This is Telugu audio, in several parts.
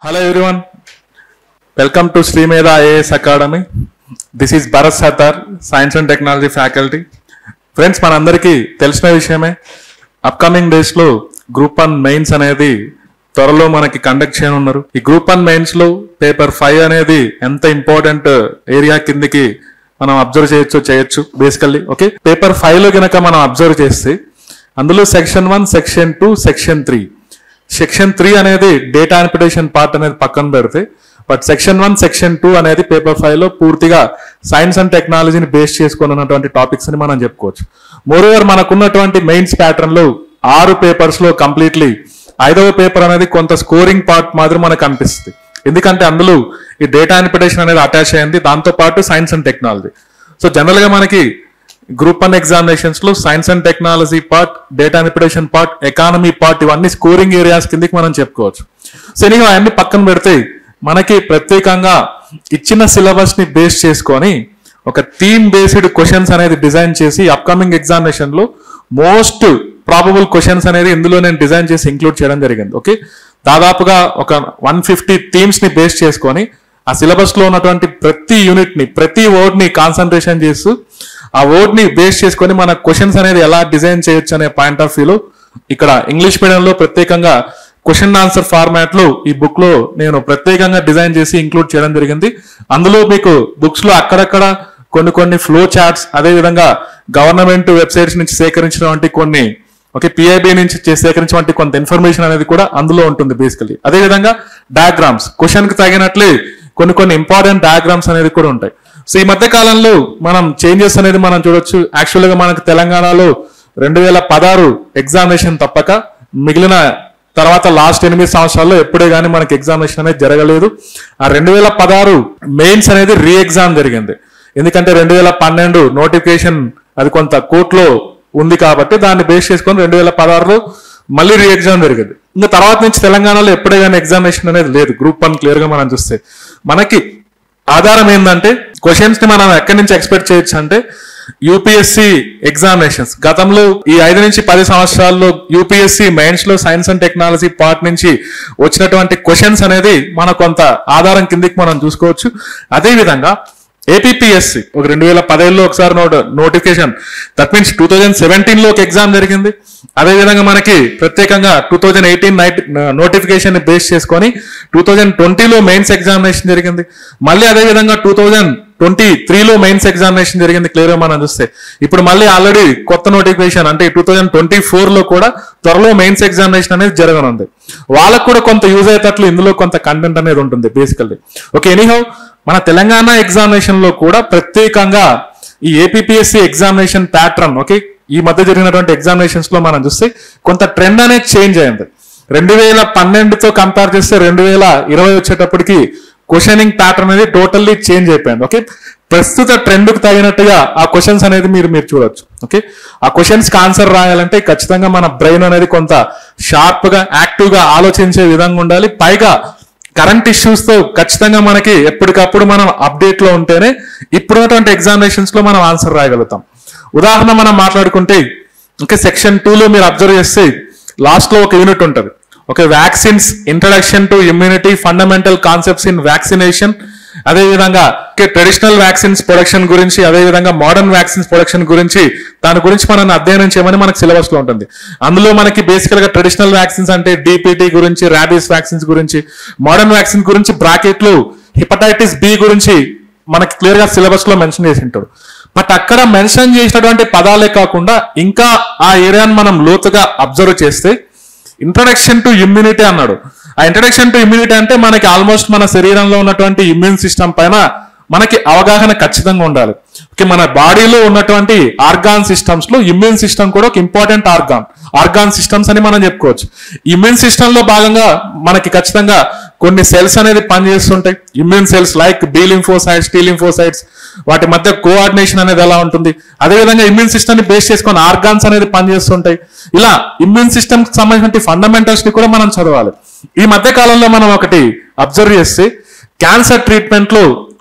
hello everyone welcome to Shrimedha IAS academy this is Bharat Sattar science and technology faculty friends మనందరికీ తెలిసిన విషయమే అప్కమింగ్ డేస్ లో గ్రూప్ వన్ మెయిన్స్ అనేది త్వరలో మనకి కండక్ట్ చేయనున్నారు ఈ గ్రూప్ వన్ మెయిన్స్ లో పేపర్ ఫైవ్ అనేది ఎంత ఇంపార్టెంట్ ఏరియా కిందికి మనం అబ్జర్వ్ చేయొచ్చు చేయొచ్చు బేసికల్లీ ఓకే పేపర్ ఫైవ్ లో గనక మనం అబ్జర్వ్ చేస్తే అందులో section one section two section three section three అనేది డేటా అనిపిటేషన్ పార్ట్ అనేది పక్కన పెడితే but section one section two అనేది పేపర్ ఫైవ్ లో పూర్తిగా సైన్స్ అండ్ టెక్నాలజీని బేస్ చేసుకుని ఉన్నటువంటి టాపిక్స్ అని మనం చెప్పుకోవచ్చు మోరోవర్ మనకున్నటువంటి మెయిన్స్ ప్యాటర్న్ లో ఆరు పేపర్స్ లో కంప్లీట్లీ ఐదవ పేపర్ అనేది కొంత స్కోరింగ్ పార్ట్ మాత్రం మనకు అనిపిస్తుంది ఎందుకంటే అందులో ఈ డేటా అనిపిటేషన్ అనేది అటాచ్ అయింది దాంతో పాటు science and technology so general గా మనకి గ్రూప్ వన్ ఎగ్జామినేషన్స్ లో science and technology part data interpretation part economy part ఇవన్నీ స్కోరింగ్ ఏరియాస్ కిందకి మనం చెప్పుకోవచ్చు సో ఎనీగా అవన్నీ పక్కన పెడితే మనకి ప్రత్యేకంగా ఇచ్చిన సిలబస్ ని బేస్ చేసుకొని ఒక థీమ్ బేస్డ్ క్వశ్చన్స్ అనేది డిజైన్ చేసి అప్కమింగ్ ఎగ్జామినేషన్ లో మోస్ట్ ప్రాబబుల్ క్వశ్చన్స్ అనేది ఇందులో నేను డిజైన్ చేసి ఇంక్లూడ్ చేయడం జరిగింది ఓకే దాదాపుగా ఒక వన్ ఫిఫ్టీ థీమ్స్ ని బేస్ చేసుకొని ఆ సిలబస్ లో ఉన్నటువంటి ప్రతి యూనిట్ ని ప్రతి వర్డ్ ని కాన్సన్ట్రేషన్ చేస్తూ ఆ వర్డ్ ని బేస్ చేసుకొని మన క్వశ్చన్స్ అనేది ఎలా డిజైన్ చేయొచ్చు అనే పాయింట్ ఆఫ్ వ్యూలో ఇక్కడ ఇంగ్లీష్ మీడియంలో ప్రత్యేకంగా క్వశ్చన్ ఆన్సర్ ఫార్మాట్ లో ఈ బుక్ లో నేను ప్రత్యేకంగా డిజైన్ చేసి ఇంక్లూడ్ చేయడం జరిగింది అందులో మీకు బుక్స్ లో అక్కడక్కడ కొన్ని కొన్ని ఫ్లో చార్ట్స్ అదే విధంగా గవర్నమెంట్ వెబ్సైట్స్ నుంచి సేకరించినటువంటి కొన్ని ఓకే పిఐబి నుంచి చే- సేకరించినటువంటి కొంత ఇన్ఫర్మేషన్ అనేది కూడా అందులో ఉంటుంది బేసికలీ అదే విధంగా డయాగ్రామ్స్ క్వశ్చన్ కి తగినట్లే కొన్ని కొన్ని ఇంపార్టెంట్ డయాగ్రామ్స్ అనేది కూడా ఉంటాయి సో ఈ మధ్య కాలంలో మనం చేంజెస్ అనేది మనం చూడొచ్చు యాక్చువల్ గా మనకు తెలంగాణలో రెండు వేల పదహారు ఎగ్జామినేషన్ తప్పక మిగిలిన తర్వాత లాస్ట్ ఎనిమిది సంవత్సరాల్లో ఎప్పుడే గానీ మనకి ఎగ్జామినేషన్ అనేది జరగలేదు ఆ రెండు వేల పదహారు మెయిన్స్ అనేది రీ ఎగ్జామ్ జరిగింది ఎందుకంటే రెండు వేల పన్నెండు నోటిఫికేషన్ అది కొంత కోర్టులో ఉంది కాబట్టి దాన్ని బేస్ చేసుకొని రెండు వేల పదహారులో మళ్ళీ రీ ఎగ్జామ్ జరిగింది ఇంకా తర్వాత నుంచి తెలంగాణలో ఎప్పుడే కానీ ఎగ్జామినేషన్ అనేది లేదు గ్రూప్ వన్ క్లియర్ గా మనం చూస్తే మనకి ఆధారం ఏంటంటే క్వశ్చన్స్ ని మనం ఎక్కడి నుంచి ఎక్స్పెక్ట్ చేయొచ్చు అంటే యూపీఎస్సి ఎగ్జామినేషన్స్ గతంలో ఈ ఐదు నుంచి పది సంవత్సరాల్లో యూపీఎస్సి మెయిన్స్ లో సైన్స్ అండ్ టెక్నాలజీ పార్ట్ నుంచి వచ్చినటువంటి క్వశ్చన్స్ అనేది మన కొంత ఆధారం కిందికి మనం చూసుకోవచ్చు అదే విధంగా ఏపీఎస్సి ఒక రెండు వేల పదేళ్ళలో ఒకసారి note notification that means two thousand seventeen లో ఒక ఎగ్జామ్ జరిగింది అదే విధంగా మనకి ప్రత్యేకంగా two thousand eighteen night notification base చేసుకొని టూ థౌజండ్ ట్వంటీలో మెయిన్స్ ఎగ్జామినేషన్ జరిగింది మళ్ళీ అదే విధంగా టూ థౌజండ్ ట్వంటీ త్రీలో మెయిన్స్ ఎగ్జామినేషన్ జరిగింది క్లియర్ గా మనం చూస్తే ఇప్పుడు మళ్ళీ ఆల్రెడీ కొత్త నోటిఫికేషన్ అంటే టూ థౌజండ్ ట్వంటీ ఫోర్ లో కూడా త్వరలో మెయిన్స్ ఎగ్జామినేషన్ అనేది జరగనుంది వాళ్ళకు కూడా కొంత యూజ్ అయ్యేటట్లు ఇందులో కొంత కంటెంట్ అనేది ఉంటుంది బేసికల్లీ ఓకే ఎనీహౌ మన తెలంగాణ ఎగ్జామినేషన్ లో కూడా ప్రత్యేకంగా ఈ ఏపీఎస్సి ఎగ్జామినేషన్ ప్యాటర్న్ ఓకే ఈ మధ్య జరిగినటువంటి ఎగ్జామినేషన్స్ లో మనం చూస్తే కొంత ట్రెండ్ అనేది చేంజ్ అయింది రెండు వేల పన్నెండుతో కంపేర్ చేస్తే రెండు వేల ఇరవై వచ్చేటప్పటికి క్వశ్చనింగ్ ప్యాటర్న్ అనేది టోటల్లీ చేంజ్ అయిపోయింది ఓకే ప్రస్తుత ట్రెండ్ కు తగినట్టుగా ఆ క్వశ్చన్స్ అనేది మీరు మీరు చూడొచ్చు ఓకే ఆ క్వశ్చన్స్ కి ఆన్సర్ రాయాలంటే ఖచ్చితంగా మన బ్రెయిన్ అనేది కొంత షార్ప్ గా యాక్టివ్ గా ఆలోచించే విధంగా ఉండాలి పైగా కరెంట్ ఇష్యూస్ తో ఖచ్చితంగా మనకి ఎప్పటికప్పుడు మనం అప్డేట్ లో ఉంటేనే ఇప్పుడున్నటువంటి ఎగ్జామినేషన్స్ లో మనం ఆన్సర్ రాయగలుగుతాం ఉదాహరణ మనం మాట్లాడుకుంటే ఇంకా సెక్షన్ లో మీరు అబ్జర్వ్ చేస్తే లాస్ట్ లో ఒక యూనిట్ ఉంటుంది okay vaccines introduction to immunity fundamental concepts in vaccination అదే విధంగా ట్రెడిషనల్ వ్యాక్సిన్స్ ప్రొడక్షన్ గురించి అదే విధంగా మోడర్న్ వ్యాక్సిన్స్ ప్రొడక్షన్ గురించి దాని గురించి మనం అధ్యయనం చేయమని మనకి సిలబస్ లో ఉంటుంది అందులో మనకి బేసికల్ గా ట్రెడిషనల్ వ్యాక్సిన్స్ అంటే డిపిటి గురించి ర్యాబీస్ వ్యాక్సిన్స్ గురించి మోడర్న్ వ్యాక్సిన్ గురించి బ్రాకెట్లు హిపటైటిస్ బి గురించి మనకి క్లియర్ గా సిలబస్ లో మెన్షన్ చేసి ఉంటాడు బట్ అక్కడ మెన్షన్ చేసినటువంటి పదాలే కాకుండా ఇంకా ఆ ఏరియాని మనం లోతుగా అబ్జర్వ్ చేస్తే ఇంట్రడక్షన్ టు ఇమ్యూనిటీ అన్నాడు ఆ ఇంట్రడక్షన్ టు ఇమ్యూనిటీ అంటే మనకి ఆల్మోస్ట్ మన శరీరంలో ఉన్నటువంటి ఇమ్యూన్ సిస్టమ్ పైన మనకి అవగాహన ఖచ్చితంగా ఉండాలి ఓకే మన బాడీలో ఉన్నటువంటి ఆర్గాన్ సిస్టమ్స్ లో ఇమ్యూన్ సిస్టమ్ కూడా ఒక ఇంపార్టెంట్ ఆర్గాన్ ఆర్గాన్ సిస్టమ్స్ అని మనం చెప్పుకోవచ్చు ఇమ్యూన్ సిస్టమ్ లో భాగంగా మనకి ఖచ్చితంగా కొన్ని సెల్స్ అనేది పనిచేస్తుంటాయి immune cells like B lymphocytes T lymphocytes వాటి మధ్య కోఆర్డినేషన్ అనేది ఎలా ఉంటుంది అదే విధంగా ఇమ్యూన్ సిస్టమ్ ని బేస్ చేసుకొని ఆర్గాన్స్ అనేది పనిచేస్తుంటాయి ఇలా ఇమ్యూన్ సిస్టమ్ కి సంబంధించిన ఫండమెంటల్స్ ని కూడా మనం చదవాలి ఈ మధ్య కాలంలో మనం ఒకటి అబ్జర్వ్ చేస్తే క్యాన్సర్ ట్రీట్మెంట్ లో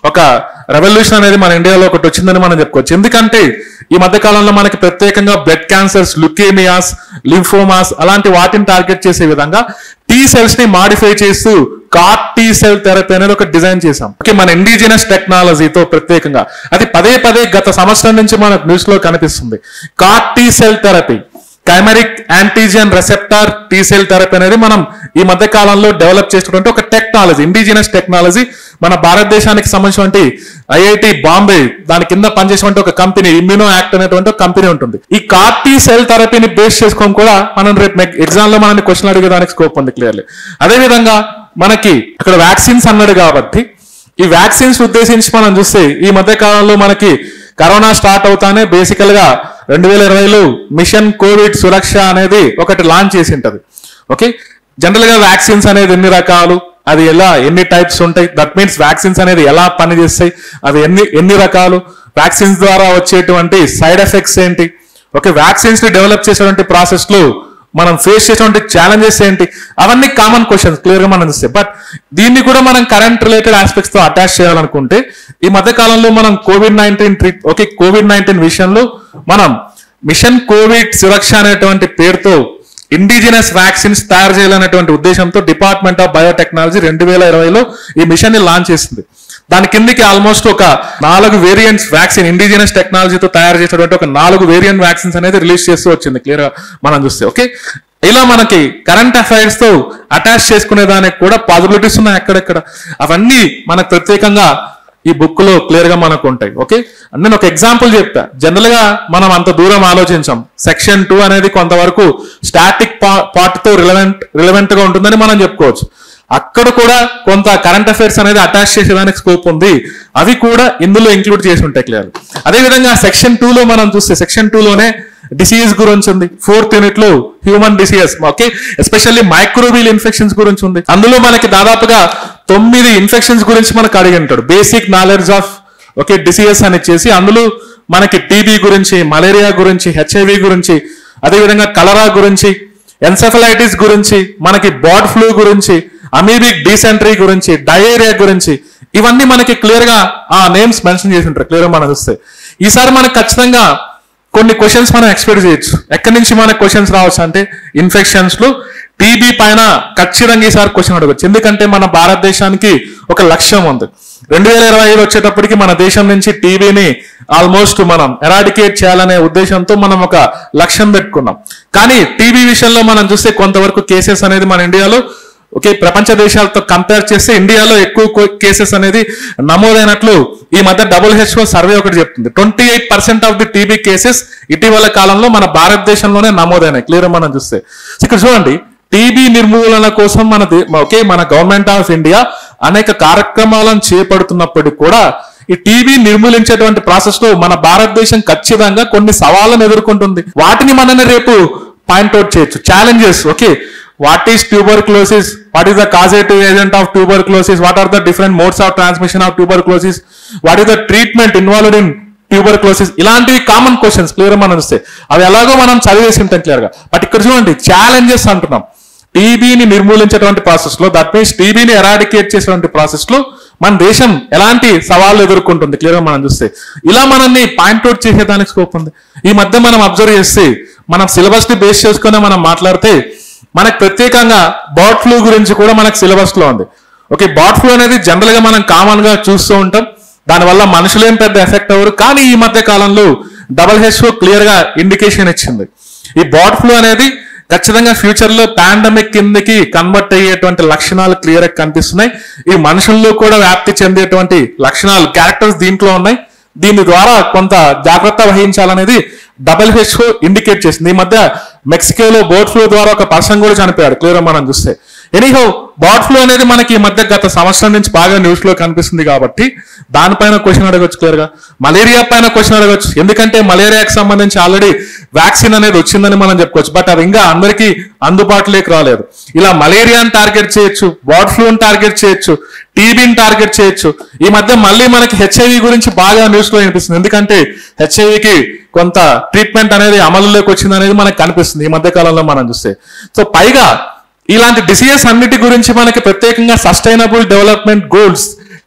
ఒక రెవల్యూషన్ అనేది మన ఇండియాలో ఒకటి వచ్చిందని మనం చెప్పుకోవచ్చు ఎందుకంటే ఈ మధ్య కాలంలో మనకి ప్రత్యేకంగా బ్లడ్ క్యాన్సర్స్ లుకేమియాస్ లింఫోమాస్ అలాంటి వాటిని టార్గెట్ చేసే విధంగా టీ సెల్స్ ని మాడిఫై చేస్తూ కార్ టీ సెల్ థెరపీ అనేది ఒక డిజైన్ చేసాం ఓకే మన ఇండిజినస్ టెక్నాలజీతో ప్రత్యేకంగా అది పదే పదే గత సంవత్సరం నుంచి మనకు న్యూస్ లో కనిపిస్తుంది CAR T cell therapy chimeric antigen receptor T cell therapy అనేది మనం ఈ మధ్య కాలంలో డెవలప్ చేసినటువంటి ఒక టెక్నాలజీ ఇండిజినస్ టెక్నాలజీ మన భారతదేశానికి సంబంధించినటువంటి ఐఐటి బాంబే దాని కింద పనిచేసినటువంటి ఒక కంపెనీ ఇమ్యూనో యాక్ట్ అనేటువంటి ఒక కంపెనీ ఉంటుంది ఈ కార్ టీ సెల్ థెరపీని బేస్ చేసుకొని కూడా మనం రేపు ఎగ్జామ్ లో మనల్ని క్వశ్చన్ అడిగేదానికి స్కోప్ ఉంది క్లియర్లీ అదే విధంగా మనకి అక్కడ వ్యాక్సిన్స్ అన్నాడు కాబట్టి ఈ వ్యాక్సిన్స్ ఉద్దేశించి మనం చూస్తే ఈ మధ్య కాలంలో మనకి కరోనా స్టార్ట్ అవుతానే బేసికల్ గా రెండు వేల ఇరవైలో మిషన్ కోవిడ్ సురక్ష అనేది ఒకటి లాంచ్ చేసి ఉంటది ఓకే జనరల్ గా వ్యాక్సిన్స్ అనేది ఎన్ని రకాలు అది ఎలా ఎన్ని టైప్స్ ఉంటాయి దట్ మీన్స్ వ్యాక్సిన్స్ అనేది ఎలా పనిచేస్తాయి అవి ఎన్ని ఎన్ని రకాలు వ్యాక్సిన్స్ ద్వారా వచ్చేటువంటి సైడ్ ఎఫెక్ట్స్ ఏంటి ఓకే వ్యాక్సిన్స్ ని డెవలప్ చేసేటువంటి ప్రాసెస్ లో మనం ఫేస్ చేసేటువంటి ఛాలెంజెస్ ఏంటి అవన్నీ కామన్ క్వశ్చన్స్ క్లియర్ గా మనం చూస్తే బట్ దీన్ని కూడా మనం కరెంట్ రిలేటెడ్ ఆస్పెక్ట్స్ తో అటాచ్ చేయాలనుకుంటే ఈ మధ్య కాలంలో మనం Covid nineteen treat okay Covid nineteen విషయంలో మనం మిషన్ కోవిడ్ సురక్ష అనేటువంటి పేరుతో ఇండిజినస్ వ్యాక్సిన్స్ తయారు చేయాలనేటువంటి ఉద్దేశంతో డిపార్ట్మెంట్ ఆఫ్ బయోటెక్నాలజీ రెండు వేల ఇరవైలో ఈ మిషన్ ని లాంచ్ చేసింది దాని కిందకి ఆల్మోస్ట్ ఒక నాలుగు వేరియంట్స్ వ్యాక్సిన్ ఇండిజినస్ టెక్నాలజీతో తయారు చేసినటువంటి ఒక నాలుగు వేరియంట్ వ్యాక్సిన్స్ అనేది రిలీజ్ చేస్తూ వచ్చింది క్లియర్ గా మనం చూస్తే ఓకే ఇలా మనకి కరెంట్ అఫైర్స్ తో అటాచ్ చేసుకునే దానికి కూడా పాసిబిలిటీస్ ఉన్నాయి అక్కడెక్కడ అవన్నీ మనకు ప్రత్యేకంగా ఈ బుక్ లో క్లియర్ గా మనకు ఉంటాయి ఓకే నేను ఒక ఎగ్జాంపుల్ చెప్తా జనరల్ గా మనం అంత దూరం ఆలోచించాం సెక్షన్ టూ అనేది కొంతవరకు స్టాటిక్ పార్ట్ తో రిలవెంట్ రిలవెంట్ గా ఉంటుందని మనం చెప్పుకోవచ్చు అక్కడ కూడా కొంత కరెంట్ అఫైర్స్ అనేది అటాచ్ చేసేదానికి స్కోప్ ఉంది అవి కూడా ఇందులో ఇంక్లూడ్ చేసి ఉంటాయి క్లియర్ అదే విధంగా సెక్షన్ టూ లో మనం చూస్తే సెక్షన్ టూ లోనే డిసీజ్ గురించి ఉంది ఫోర్త్ యూనిట్ లో human diseases okay especially microbial infections గురించి ఉంది అందులో మనకి దాదాపుగా తొమ్మిది ఇన్ఫెక్షన్స్ గురించి మనకు అడిగి ఉంటాడు basic knowledge of okay diseases అని చేసి అందులో మనకి టీబీ గురించి మలేరియా గురించి హెచ్ఐవి గురించి అదేవిధంగా కలరా గురించి ఎన్సెఫలైటిస్ గురించి మనకి బాడ్ ఫ్లూ గురించి అమీబిక్ డీసెంట్రీ గురించి డయేరియా గురించి ఇవన్నీ మనకి క్లియర్ గా ఆ నేమ్స్ మెన్షన్ చేసి ఉంటారు క్లియర్ గా మనం చూస్తే ఈసారి మనకు ఖచ్చితంగా కొన్ని క్వశ్చన్స్ మనం ఎక్స్పెక్ట్ చేయొచ్చు ఎక్కడి నుంచి మనకు క్వశ్చన్స్ రావచ్చు అంటే ఇన్ఫెక్షన్స్ లో టీబీ పైన ఖచ్చితంగా ఈసారి క్వశ్చన్ అడగచ్చు ఎందుకంటే మన భారతదేశానికి ఒక లక్ష్యం ఉంది రెండు వేల ఇరవై ఐదు వచ్చేటప్పటికి మన దేశం నుంచి టీబీని ఆల్మోస్ట్ మనం ఎరాడికేట్ చేయాలనే ఉద్దేశంతో మనం ఒక లక్ష్యం పెట్టుకున్నాం కానీ టీబీ విషయంలో మనం చూస్తే కొంతవరకు కేసెస్ అనేది మన ఇండియాలో ఓకే ప్రపంచ దేశాలతో కంపేర్ చేస్తే ఇండియాలో ఎక్కువ కేసెస్ అనేది నమోదైనట్లు ఈ మధ్య డబుల్ హెచ్ఓ సర్వే ఒకటి చెప్తుంది twenty eight percent of the TB cases ఇటీవల కాలంలో మన భారతదేశంలోనే నమోదైనాయి క్లియర్ మనం చూస్తే ఇక్కడ చూడండి టీబీ నిర్మూలన కోసం మన దే- ఓకే మన గవర్నమెంట్ ఆఫ్ ఇండియా అనేక కార్యక్రమాలను చేపడుతున్నప్పటికీ కూడా ఈ టీబీ నిర్మూలించేటువంటి ప్రాసెస్ లో మన భారతదేశం ఖచ్చితంగా కొన్ని సవాళ్ళను ఎదుర్కొంటుంది వాటిని మనని రేపు పాయింట్అవుట్ చేయొచ్చు challenges okay what is tuberculosis what is the causative agent of tuberculosis what are the different modes of transmission of tuberculosis what is the treatment involved in tuberculosis ఇలాంటివి కామన్ క్వశ్చన్స్ క్లియర్ మనం వస్తే అవి ఎలాగో మనం చదివేసి ఉంటాం క్లియర్ గా బట్ ఇక్కడ చూడండి ఛాలెంజెస్ అంటున్నాం టీబీని నిర్మూలించేటువంటి ప్రాసెస్ లో దట్ మీన్స్ టీబీని ఎరాడికేట్ చేసేటువంటి ప్రాసెస్ లో మన దేశం ఎలాంటి సవాళ్ళు ఎదుర్కొంటుంది క్లియర్ గా మనం చూస్తే ఇలా మనల్ని పాయింట్అవుట్ చేసేదానికి స్కోప్ ఉంది ఈ మధ్య మనం అబ్జర్వ్ చేస్తే మనం సిలబస్ ని బేస్ చేసుకుని మనం మాట్లాడితే మనకు ప్రత్యేకంగా బర్డ్ ఫ్లూ గురించి కూడా మనకు సిలబస్ లో ఉంది ఓకే బర్డ్ ఫ్లూ అనేది జనరల్ గా మనం కామన్ గా చూస్తూ ఉంటాం దానివల్ల మనుషులేం పెద్ద ఎఫెక్ట్ అవ్వరు కానీ ఈ మధ్య కాలంలో డబల్ హెచ్ఓ క్లియర్ గా ఇండికేషన్ ఇచ్చింది ఈ బర్డ్ ఫ్లూ అనేది ఖచ్చితంగా ఫ్యూచర్ లో పాండమిక్ కిందకి కన్వర్ట్ అయ్యేటువంటి లక్షణాలు క్లియర్ గా కనిపిస్తున్నాయి ఈ మనుషుల్లో కూడా వ్యాప్తి చెందేటువంటి లక్షణాలు క్యారెక్టర్స్ దీంట్లో ఉన్నాయి దీని ద్వారా కొంత జాగ్రత్త వహించాలనేది డబల్ హెచ్ఓ ఇండికేట్ చేసింది ఈ మధ్య మెక్సికోలో బర్డ్ ఫ్లూ ద్వారా ఒక పర్సన్ కూడా చనిపోయాడు క్లియర్ మనం చూస్తే ఎనీహో బర్డ్ ఫ్లూ అనేది మనకి ఈ మధ్య గత సంవత్సరం నుంచి బాగా న్యూస్ లో కనిపిస్తుంది కాబట్టి దానిపైన క్వశ్చన్ అడగొచ్చు క్లియర్ గా మలేరియా పైన క్వశ్చన్ అడగొచ్చు ఎందుకంటే మలేరియాకి సంబంధించి ఆల్రెడీ వ్యాక్సిన్ అనేది వచ్చిందని మనం చెప్పుకోవచ్చు బట్ అది ఇంకా అందరికీ అందుబాటులోకి రాలేదు ఇలా మలేరియాని టార్గెట్ చేయొచ్చు బర్డ్ ఫ్లూని టార్గెట్ చేయొచ్చు టీబీని టార్గెట్ చేయొచ్చు ఈ మధ్య మళ్ళీ మనకి హెచ్ఐవి గురించి బాగా న్యూస్ లో వినిపిస్తుంది ఎందుకంటే హెచ్ఐవికి కొంత ట్రీట్మెంట్ అనేది అమలులోకి వచ్చింది అనేది మనకు కనిపిస్తుంది ఈ మధ్య కాలంలో మనం చూస్తే సో పైగా ఇలాంటి డిసీజెస్ అన్నిటి గురించి మనకి ప్రత్యేకంగా సస్టైనబుల్ డెవలప్మెంట్ గోల్స్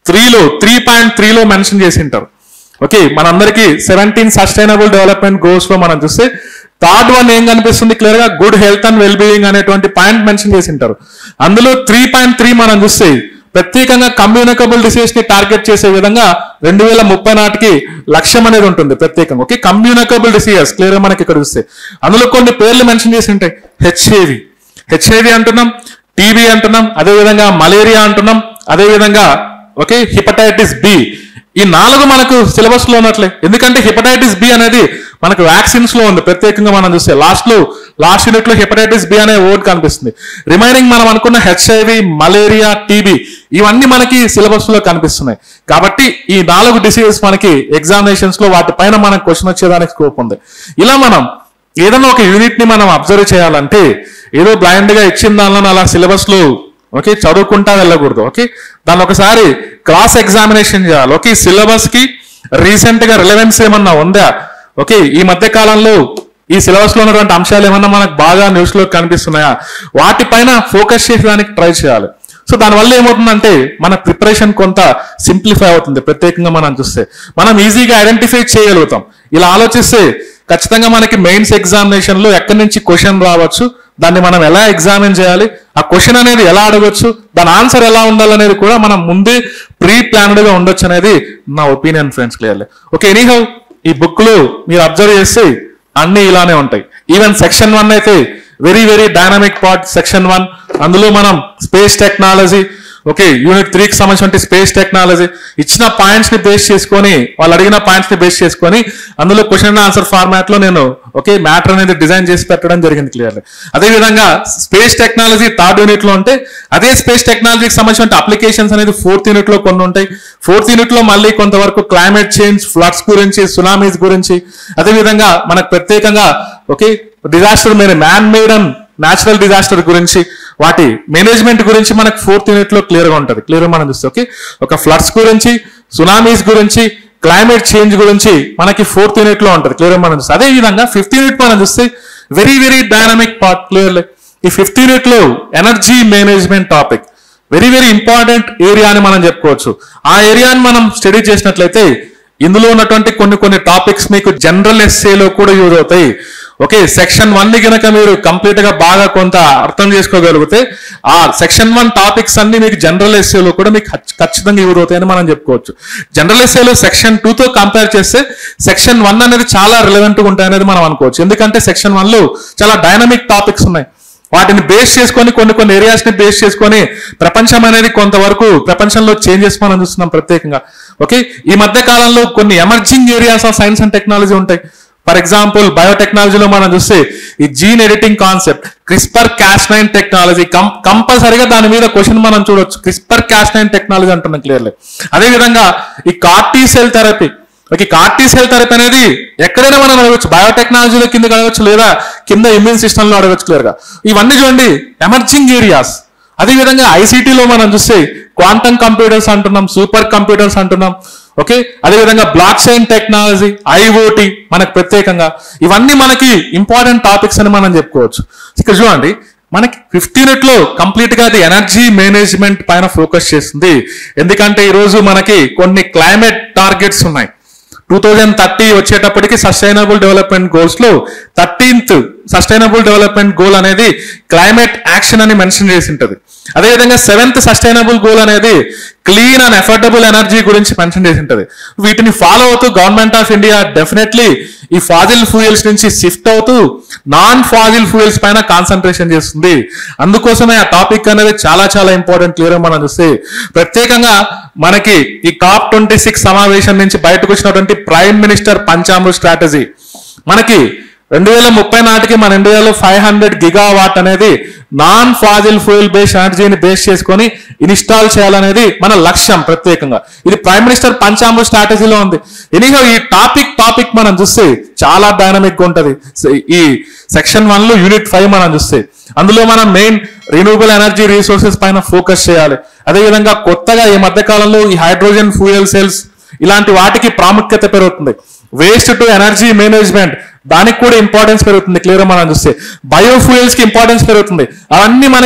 త్రీలో త్రీ పాయింట్ త్రీలో మెన్షన్ చేసి ఉంటారు ఓకే మనందరికి సెవెంటీన్ సస్టైనబుల్ డెవలప్మెంట్ గోల్స్ లో మనం చూస్తే థర్డ్ వన్ ఏం కనిపిస్తుంది క్లియర్ గా good health and well being అనేటువంటి పాయింట్ మెన్షన్ చేసి ఉంటారు అందులో త్రీ పాయింట్ త్రీ మనం చూస్తే ప్రత్యేకంగా కమ్యూనికబుల్ డిసీజ్ ని టార్గెట్ చేసే విధంగా రెండు వేల ముప్పై నాటికి లక్ష్యం అనేది ఉంటుంది ప్రత్యేకంగా ఓకే కమ్యూనికబుల్ డిసీజెస్ క్లియర్ గా మనకి ఇక్కడ చూస్తే అందులో కొన్ని పేర్లు మెన్షన్ చేసి ఉంటాయి హెచ్ఐవి హెచ్ఐవి అంటున్నాం టీబీ అంటున్నాం అదేవిధంగా మలేరియా అంటున్నాం అదేవిధంగా ఓకే హిపటైటిస్ బి ఈ నాలుగు మనకు సిలబస్ లో ఉన్నట్లే ఎందుకంటే హిపటైటిస్ బి అనేది మనకు వ్యాక్సిన్స్ లో ఉంది ప్రత్యేకంగా మనం చూస్తే లాస్ట్ లో లాస్ట్ యూనిట్ లో హిపటైటిస్ బి అనే వర్డ్ కనిపిస్తుంది రిమైనింగ్ మనం అనుకున్న హెచ్ఐవి మలేరియా టీబీ ఇవన్నీ మనకి సిలబస్ లో కనిపిస్తున్నాయి కాబట్టి ఈ నాలుగు డిసీజెస్ మనకి ఎగ్జామినేషన్స్ లో వాటిపైన మనకు క్వశ్చన్ వచ్చేదానికి స్కోప్ ఉంది ఇలా మనం ఏదైనా ఒక యూనిట్ ని మనం అబ్జర్వ్ చేయాలంటే ఏదో బ్లైండ్ గా ఇచ్చిన దానిలో అలా సిలబస్ లో ఓకే చదువుకుంటా వెళ్ళకూడదు ఓకే దాన్ని ఒకసారి క్రాస్ ఎగ్జామినేషన్ చేయాలి ఓకే సిలబస్ కి రీసెంట్ గా రిలవెన్స్ ఏమన్నా ఉందా ఓకే ఈ మధ్య కాలంలో ఈ సిలబస్ లో ఉన్నటువంటి అంశాలు ఏమన్నా మనకు బాగా న్యూస్ లో కనిపిస్తున్నాయా వాటిపైన ఫోకస్ చేసేదానికి ట్రై చేయాలి సో దానివల్ల ఏమవుతుందంటే మన ప్రిపరేషన్ కొంత సింప్లిఫై అవుతుంది ప్రత్యేకంగా మనం చూస్తే మనం ఈజీగా ఐడెంటిఫై చేయగలుగుతాం ఇలా ఆలోచిస్తే ఖచ్చితంగా మనకి మెయిన్స్ ఎగ్జామినేషన్ లో ఎక్కడి నుంచి క్వశ్చన్ రావచ్చు దాన్ని మనం ఎలా ఎగ్జామిన్ చేయాలి ఆ క్వశ్చన్ అనేది ఎలా అడగొచ్చు దాని ఆన్సర్ ఎలా ఉండాలనేది కూడా మనం ముందే ప్రీ ప్లాన్డ్ గా ఉండొచ్చు అనేది నా opinion friends clearly okay anyhow ఈ బుక్ లో మీరు అబ్జర్వ్ చేస్తే అన్ని ఇలానే ఉంటాయి ఈవెన్ సెక్షన్ వన్ అయితే very very dynamic part section one అందులో మనం స్పేస్ టెక్నాలజీ ఓకే యూనిట్ త్రీకి సంబంధించిన స్పేస్ టెక్నాలజీ ఇచ్చిన పాయింట్స్ ని బేస్ చేసుకొని వాళ్ళు అడిగిన పాయింట్స్ ని బేస్ చేసుకొని అందులో క్వశ్చన్ అండ్ ఆన్సర్ ఫార్మాట్ లో నేను ఓకే మ్యాటర్ అనేది డిజైన్ చేసి పెట్టడం జరిగింది క్లియర్లీ అదే విధంగా స్పేస్ టెక్నాలజీ థర్డ్ యూనిట్ లో ఉంటే అదే స్పేస్ టెక్నాలజీకి సంబంధించిన అప్లికేషన్స్ అనేది ఫోర్త్ యూనిట్ లో కొన్ని ఉంటాయి ఫోర్త్ యూనిట్ లో మళ్ళీ కొంతవరకు క్లైమేట్ చేంజ్ ఫ్లడ్స్ గురించి సునామీస్ గురించి అదే విధంగా మనకు ప్రత్యేకంగా ఓకే డిజాస్టర్ మీద man made and natural disaster గురించి వాటి మేనేజ్మెంట్ గురించి మనకు ఫోర్త్ యూనిట్ లో క్లియర్ గా ఉంటుంది క్లియర్ గా మనం చూస్తే ఓకే ఒక ఫ్లడ్స్ గురించి సునామీస్ గురించి క్లైమేట్ చేంజ్ గురించి మనకి ఫోర్త్ యూనిట్ లో ఉంటుంది క్లియర్ గా మనం చూస్తే అదే విధంగా ఫిఫ్త్ యూనిట్ మనం చూస్తే very very dynamic part clearly ఈ ఫిఫ్త్ యూనిట్ లో energy management topic very very important area అని మనం చెప్పుకోవచ్చు ఆ ఏరియాని మనం స్టడీ చేసినట్లయితే ఇందులో ఉన్నటువంటి కొన్ని కొన్ని టాపిక్స్ మీకు జనరల్ ఎస్ఏలో కూడా యూజ్ అవుతాయి ఓకే సెక్షన్ వన్ ని గనక మీరు కంప్లీట్ గా బాగా కొంత అర్థం చేసుకోగలిగితే ఆ సెక్షన్ వన్ టాపిక్స్ అన్ని మీకు జనరల్ ఎస్ఏలో కూడా మీకు ఖచ్- ఖచ్చితంగా యూజ్ అవుతాయని మనం చెప్పుకోవచ్చు జనరల్ ఎస్ఏలో సెక్షన్ టూ తో కంపేర్ చేస్తే సెక్షన్ వన్ అనేది చాలా రిలవెంట్ గా ఉంటాయి అనేది మనం అనుకోవచ్చు ఎందుకంటే సెక్షన్ వన్ లో చాలా డైనమిక్ టాపిక్స్ ఉన్నాయి వాటిని బేస్ చేసుకొని కొన్ని కొన్ని ఏరియాస్ ని బేస్ చేసుకొని ప్రపంచం అనేది కొంతవరకు ప్రపంచంలో చేంజెస్ మనం చూస్తున్నాం ప్రత్యేకంగా ఓకే ఈ మధ్య కాలంలో కొన్ని emerging areas of science and technology ఉంటాయి ఫర్ ఎగ్జాంపుల్ బయోటెక్నాలజీలో మనం చూస్తే ఈ gene editing concept CRISPR cas nine technology కంపల్సరీగా దాని మీద క్వశ్చన్ మనం చూడొచ్చు క్రిస్పర్ క్యాష్ నైన్ టెక్నాలజీ అంటున్నాం క్లియర్లీ అదే విధంగా ఈ CAR T cell therapy okay CAR T cell therapy అనేది ఎక్కడైనా మనం అడగచ్చు బయోటెక్నాలజీలో కింద అడగచ్చు లేదా కింద ఇమ్యూన్ సిస్టమ్ లో అడగచ్చు క్లియర్ గా ఇవన్నీ చూడండి ఎమర్జింగ్ ఏరియాస్ అదే విధంగా ఐసీటీలో మనం చూస్తే క్వాంటమ్ కంప్యూటర్స్ అంటున్నాం సూపర్ కంప్యూటర్స్ అంటున్నాం ఓకే అదే విధంగా బ్లాక్ చైన్ టెక్నాలజీ ఐఓటి మనకు ప్రత్యేకంగా ఇవన్నీ మనకి ఇంపార్టెంట్ టాపిక్స్ అని మనం చెప్పుకోవచ్చు ఇక్కడ చూడండి మనకి ఫిఫ్టీన్ లో కంప్లీట్ గా అది ఎనర్జీ మేనేజ్మెంట్ పైన ఫోకస్ చేస్తుంది ఎందుకంటే ఈ రోజు మనకి కొన్ని క్లైమేట్ టార్గెట్స్ ఉన్నాయి టూ థౌజండ్ థర్టీ వచ్చేటప్పటికి సస్టైనబుల్ డెవలప్మెంట్ గోల్స్ లో థర్టీన్త్ సస్టైనబుల్ డెవలప్మెంట్ గోల్ అనేది క్లైమేట్ యాక్షన్ అని మెన్షన్ చేసి ఉంటుంది అదేవిధంగా సెవెంత్ సస్టైనబుల్ గోల్ అనేది క్లీన్ అండ్ ఎఫర్డబుల్ ఎనర్జీ గురించి మెన్షన్ చేసి ఉంటుంది వీటిని ఫాలో అవుతూ గవర్నమెంట్ ఆఫ్ ఇండియా డెఫినెట్లీ ఈ ఫాజిల్ ఫ్యూయల్స్ నుంచి షిఫ్ట్ అవుతూ నాన్ ఫాజిల్ ఫ్యూయల్స్ పైన కాన్సన్ట్రేషన్ చేస్తుంది అందుకోసమే ఆ టాపిక్ అనేది చాలా చాలా ఇంపార్టెంట్ క్లియర్ మనం చూస్తే ప్రత్యేకంగా మనకి ఈ కాప్ ట్వంటీ సిక్స్ సమావేశం నుంచి బయటకు వచ్చినటువంటి ప్రైమ్ మినిస్టర్ పంచామృత్ స్ట్రాటజీ మనకి రెండు వేల ముప్పై నాటికి మన ఇండియాలో ఫైవ్ హండ్రెడ్ గిగా వాట్ అనేది నాన్ ఫాజిల్ ఫ్యూయల్ బేస్ ఎనర్జీని బేస్ చేసుకొని ఇన్స్టాల్ చేయాలనేది మన లక్ష్యం ప్రత్యేకంగా ఇది ప్రైమ్ మినిస్టర్ పంచామృత్ స్ట్రాటజీలో ఉంది ఎనీహో ఈ టాపిక్ టాపిక్ మనం చూస్తే చాలా డైనమిక్ గా ఉంటది ఈ సెక్షన్ వన్ లో యూనిట్ ఫైవ్ మనం చూస్తే అందులో మనం మెయిన్ రిన్యూబుల్ ఎనర్జీ రీసోర్సెస్ పైన ఫోకస్ చేయాలి అదేవిధంగా కొత్తగా ఈ మధ్య కాలంలో ఈ హైడ్రోజన్ ఫ్యూయల్ సెల్స్ ఇలాంటి వాటికి ప్రాముఖ్యత పెరుగుతుంది వేస్ట్ టు ఎనర్జీ మేనేజ్మెంట్ దానికి కూడా ఇంపార్టెన్స్ పెరుగుతుంది క్లియర్ మనం చూస్తే బయోఫ్యూయల్స్ కి ఇంపార్టెన్స్ పెరుగుతుంది అవన్నీ మనకి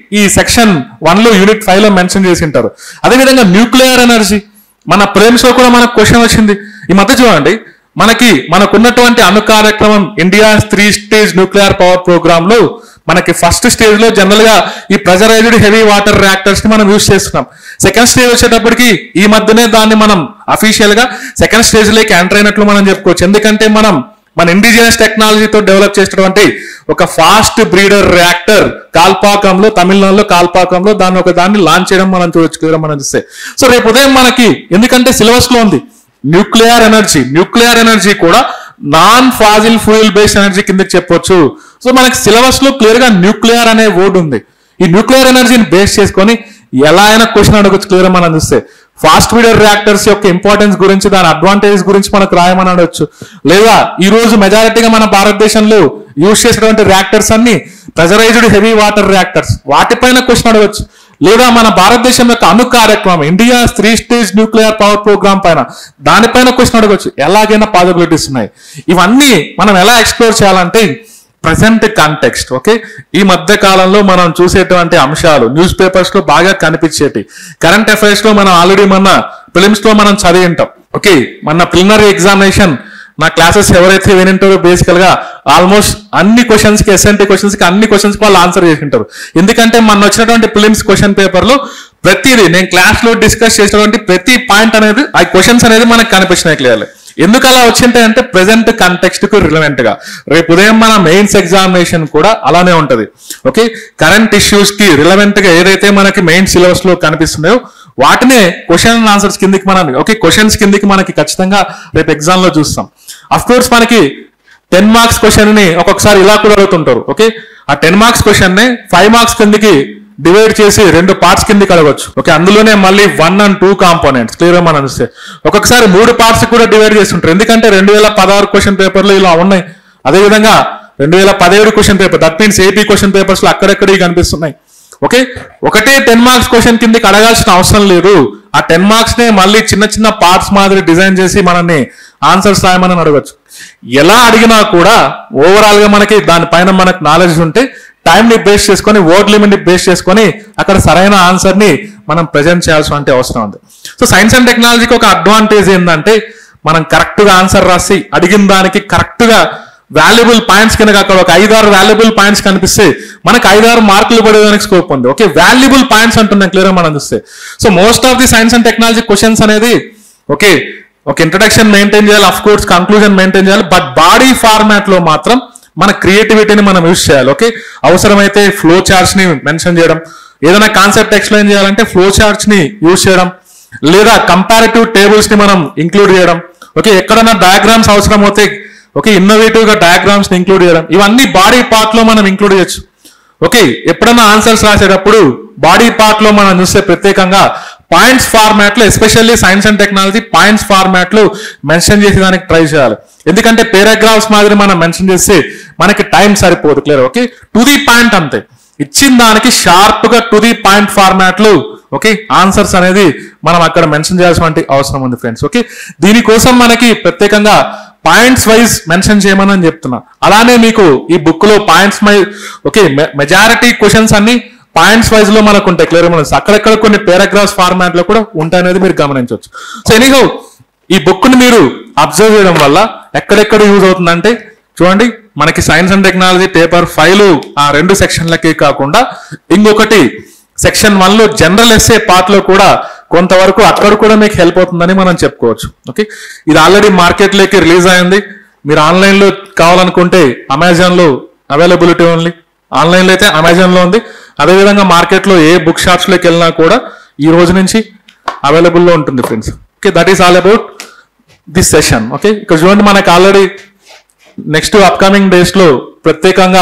ఈ సెక్షన్ వన్ లో యూనిట్ ఫైవ్ లో మెన్షన్ చేసి ఉంటారు అదేవిధంగా న్యూక్లియర్ ఎనర్జీ మన ప్రేమ్స్ లో కూడా మనకు క్వశ్చన్ వచ్చింది ఈ మధ్య చూడండి మనకి మనకున్నటువంటి అణు కార్యక్రమం India three stage nuclear power programme లో మనకి ఫస్ట్ స్టేజ్ లో జనరల్ గా ఈ ప్రెజరైజ్డ్ హెవీ వాటర్ రియాక్టర్స్ ని మనం యూజ్ చేస్తున్నాం సెకండ్ స్టేజ్ వచ్చేటప్పటికి ఈ మధ్యనే దాన్ని మనం అఫీషియల్ గా సెకండ్ స్టేజ్ లోకి ఎంటర్ అయినట్లు మనం చెప్పుకోవచ్చు ఎందుకంటే మనం మన ఇండిజినస్ టెక్నాలజీతో డెవలప్ చేసినటువంటి ఒక ఫాస్ట్ బ్రీడర్ రియాక్టర్ కాల్పాకంలో తమిళనాడులో కాల్పాకంలో దాన్ని ఒక దాన్ని లాంచ్ చేయడం మనం చూడొచ్చు కదా మనం చూస్తే సో రేపు ఉదయం మనకి ఎందుకంటే సిలబస్ లో ఉంది న్యూక్లియర్ ఎనర్జీ న్యూక్లియర్ ఎనర్జీ కూడా non fossil fuel based energy కిందకి చెప్పొచ్చు సో మనకి సిలబస్ లో క్లియర్ గా న్యూక్లియర్ అనే వర్డ్ ఉంది ఈ న్యూక్లియర్ ఎనర్జీని బేస్ చేసుకొని ఎలా అయినా క్వశ్చన్ అడగచ్చు క్లియర్ మనం చూస్తే ఫాస్ట్ బ్రీడర్ రియాక్టర్స్ యొక్క ఇంపార్టెన్స్ గురించి దాని అడ్వాంటేజ్ గురించి మనకు రాయమని అడగచ్చు లేదా ఈ రోజు మెజారిటీగా మన భారతదేశంలో యూజ్ చేసేటువంటి రియాక్టర్స్ అన్ని ప్రెజరైజ్డ్ హెవీ వాటర్ రియాక్టర్స్ వాటిపైన క్వశ్చన్ అడగచ్చు లేదా మన భారతదేశం యొక్క అణు కార్యక్రమం India three stage nuclear power programme పైన దానిపైన క్వశ్చన్ అడగచ్చు ఎలాగైనా పాసిబిలిటీస్ ఉన్నాయి ఇవన్నీ మనం ఎలా ఎక్స్ప్లోర్ చేయాలంటే ప్రజెంట్ కాంటెక్స్ట్ ఓకే ఈ మధ్య కాలంలో మనం చూసేటువంటి అంశాలు న్యూస్ పేపర్స్ లో బాగా కనిపించేటి కరెంట్ అఫైర్స్ లో మనం ఆల్రెడీ మన ఫిలిమ్స్ లో మనం చదివి ఉంటాం ఓకే మన ప్రిలిమినరీ ఎగ్జామినేషన్ నా క్లాసెస్ ఎవరైతే వినింటారో బేసికల్ గా ఆల్మోస్ట్ అన్ని క్వశ్చన్స్ కి ఎస్ఎన్టీ క్వశ్చన్స్ కి అన్ని క్వశ్చన్స్ కి వాళ్ళు ఆన్సర్ చేసి ఉంటారు ఎందుకంటే మన వచ్చినటువంటి ఫిలిమ్స్ క్వశ్చన్ పేపర్ లో ప్రతిదీ నేను క్లాస్ లో డిస్కస్ చేసినటువంటి ప్రతి పాయింట్ అనేది ఆ క్వశ్చన్స్ అనేది మనకు కనిపించినాయి క్లియర్లీ ఎందుకు అలా వచ్చింటాయి అంటే ప్రెసెంట్ కంటెక్స్ట్ కు రిలవెంట్ గా రేపు ఉదయం మన మెయిన్స్ ఎగ్జామినేషన్ కూడా అలానే ఉంటది ఓకే కరెంట్ ఇష్యూస్ కి రిలవెంట్ గా ఏదైతే మనకి మెయిన్ సిలబస్ లో కనిపిస్తున్నాయో వాటినే క్వశ్చన్ ఆన్సర్స్ కిందికి మనం ఓకే క్వశ్చన్స్ కిందికి మనకి ఖచ్చితంగా రేపు ఎగ్జామ్ లో చూస్తాం అఫ్ కోర్స్ మనకి టెన్ మార్క్స్ క్వశ్చన్ ని ఒక్కొక్కసారి ఇలా కూడా అడుగుతుంటారు ఓకే ఆ టెన్ మార్క్స్ క్వశ్చన్ ని ఫైవ్ మార్క్స్ కిందికి డివైడ్ చేసి రెండు పార్ట్స్ కిందకి అడగొచ్చు ఓకే అందులోనే మళ్ళీ one and two components clear మనం చూస్తే ఒక్కొక్కసారి మూడు పార్ట్స్ కూడా డివైడ్ చేస్తుంటారు ఎందుకంటే రెండు వేల పదహారు క్వశ్చన్ పేపర్లు ఇలా ఉన్నాయి అదేవిధంగా రెండు వేల పదిహేడు question paper that means AP question papers లో అక్కడెక్కడికి కనిపిస్తున్నాయి ఓకే ఒకటే టెన్ మార్క్స్ క్వశ్చన్ కిందకి అడగాల్సిన అవసరం లేదు ఆ టెన్ మార్క్స్ నే మళ్ళీ చిన్న చిన్న పార్ట్స్ మాదిరి డిజైన్ చేసి మనల్ని ఆన్సర్స్ రాయమని అడగచ్చు ఎలా అడిగినా కూడా ఓవరాల్ గా మనకి దానిపైన మనకు నాలెడ్జ్ ఉంటే టైం ని బేస్ చేసుకొని వర్డ్ లిమిట్ ని బేస్ చేసుకొని అక్కడ సరైన ఆన్సర్ ని మనం ప్రజెంట్ చేయాల్సిన అవసరం ఉంది సో సైన్స్ అండ్ టెక్నాలజీకి ఒక అడ్వాంటేజ్ ఏంటంటే మనం కరెక్ట్ గా ఆన్సర్ రాసి అడిగిన దానికి కరెక్ట్ గా వాల్యుబుల్ పాయింట్స్ కనుక అక్కడ ఒక ఐదారు వాల్యుబుల్ పాయింట్స్ కనిపిస్తే మనకు ఐదారు మార్కులు పడేదానికి స్కోప్ ఉంది ఓకే వాల్యుబుల్ పాయింట్స్ అంటున్నాం క్లియర్ మనం చూస్తే so most of the science and technology questions అనేది ఓకే ఒక ఇంట్రడక్షన్ మెయింటైన్ చేయాలి అఫ్ కోర్స్ కంక్లూజన్ మెయింటైన్ చేయాలి బట్ బాడీ ఫార్మాట్ లో మాత్రం మన క్రియేటివిటీని మనం యూజ్ చేయాలి ఓకే అవసరమైతే ఫ్లో చార్ట్స్ ని మెన్షన్ చేయడం ఏదైనా కాన్సెప్ట్ ఎక్స్ప్లెయిన్ చేయాలంటే ఫ్లో చార్ట్స్ ని యూజ్ చేయడం లేదా కంపారిటివ్ టేబుల్స్ ని మనం ఇంక్లూడ్ చేయడం ఓకే ఎక్కడైనా డయాగ్రామ్స్ అవసరం అవుతే ఓకే ఇన్నోవేటివ్ గా డయాగ్రామ్స్ ని ఇంక్లూడ్ చేయడం ఇవన్నీ బాడీ పార్ట్ లో మనం ఇంక్లూడ్ చేయొచ్చు ఓకే ఎప్పుడైనా ఆన్సర్స్ రాసేటప్పుడు బాడీ పార్ట్ లో మనం చూస్తే ప్రత్యేకంగా పాయింట్స్ ఫార్మాట్ లో especially science and technology points format లో మెన్షన్ చేసేదానికి ట్రై చేయాలి ఎందుకంటే పారాగ్రాఫ్స్ మాదిరి మనం మెన్షన్ చేస్తే మనకి టైం సరిపోదు clear okay to the point అంతే ఇచ్చిన దానికి షార్ప్ గా టు ది పాయింట్ ఫార్మాట్ లో ఓకే ఆన్సర్స్ అనేది మనం అక్కడ మెన్షన్ చేయాల్సిన అవసరం ఉంది ఫ్రెండ్స్ ఓకే దీనికోసం మనకి ప్రత్యేకంగా పాయింట్స్ వైజ్ మెన్షన్ చేయమని అని చెప్తున్నా అలానే మీకు ఈ బుక్ లో పాయింట్స్ ఓకే మెజారిటీ క్వశ్చన్స్ అన్ని పాయింట్స్ వైజ్ లో మనకు ఉంటాయి క్లియర్ మన అక్కడక్కడ కొన్ని పారాగ్రాఫ్స్ ఫార్మాట్ లో కూడా ఉంటాయి అనేది మీరు గమనించవచ్చు సో ఎనీహో ఈ బుక్ ని మీరు అబ్జర్వ్ చేయడం వల్ల ఎక్కడెక్కడ యూజ్ అవుతుందంటే చూడండి మనకి science and technology paper five ఆ రెండు సెక్షన్లకే కాకుండా ఇంకొకటి సెక్షన్ వన్ లో జనరల్ ఎస్ఏ పార్ట్ లో కూడా కొంతవరకు అక్కడ కూడా మీకు హెల్ప్ అవుతుందని మనం చెప్పుకోవచ్చు ఓకే ఇది ఆల్రెడీ మార్కెట్ లోకి రిలీజ్ అయింది మీరు ఆన్లైన్ లో కావాలనుకుంటే అమెజాన్ లో అవైలబిలిటీ ఉంది ఆన్లైన్ లో అయితే అమెజాన్ లో ఉంది అదేవిధంగా మార్కెట్ లో ఏ బుక్ షాప్స్ లోకి వెళ్ళినా కూడా ఈ రోజు నుంచి అవైలబుల్ లో ఉంటుంది friends okay that is all about this session okay ఇక్కడ చూడండి మనకి ఆల్రెడీ నెక్స్ట్ అప్కమింగ్ డేస్ లో ప్రత్యేకంగా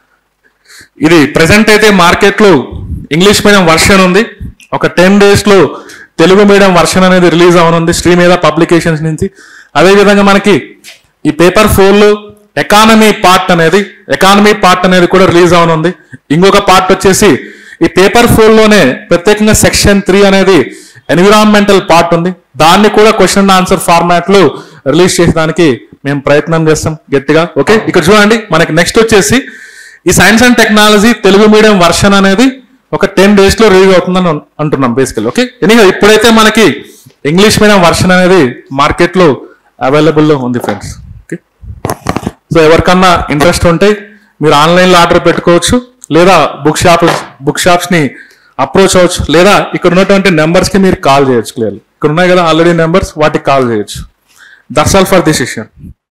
ఇది ప్రెసెంట్ అయితే మార్కెట్ లో ఇంగ్లీష్ మీడియం వర్షన్ ఉంది ఒక టెన్ డేస్ లో తెలుగు మీడియం వర్షన్ అనేది రిలీజ్ అవనుంది శ్రీ మీద పబ్లికేషన్స్ నుంచి అదే విధంగా మనకి ఈ పేపర్ ఫోర్ లో ఎకానమీ పార్ట్ అనేది ఎకానమీ పార్ట్ అనేది కూడా రిలీజ్ అవనుంది ఇంకొక పార్ట్ వచ్చేసి ఈ పేపర్ ఫోర్ లోనే ప్రత్యేకంగా సెక్షన్ త్రీ అనేది ఎన్విరాన్మెంటల్ పార్ట్ ఉంది దాన్ని కూడా క్వశ్చన్ అండ్ ఆన్సర్ ఫార్మాట్ లో రిలీజ్ చేసేదానికి మేము ప్రయత్నం చేస్తాం గట్టిగా ఓకే ఇక్కడ చూడండి మనకి నెక్స్ట్ వచ్చేసి ఈ science and technology Telugu medium version అనేది ఒక టెన్ డేస్ లో రిలీజ్ అవుతుందని అన్- అంటున్నాం బేసికల్ ఓకే ఎనీగా ఇప్పుడైతే మనకి ఇంగ్లీష్ మీడియం వర్షన్ అనేది మార్కెట్ లో అవైలబుల్ లో ఉంది ఫ్రెండ్స్ ఓకే సో ఎవరికన్నా ఇంట్రెస్ట్ ఉంటే మీరు ఆన్లైన్ లో ఆర్డర్ పెట్టుకోవచ్చు లేదా బుక్ షాప్ బుక్ షాప్స్ ని అప్రోచ్ అవ్వచ్చు లేదా ఇక్కడ ఉన్నటువంటి నెంబర్స్ కి మీరు కాల్ చేయొచ్చు క్లియర్లీ ఇక్కడ ఉన్నాయి కదా ఆల్రెడీ నెంబర్స్ వాటికి కాల్ చేయొచ్చు that's all for this issue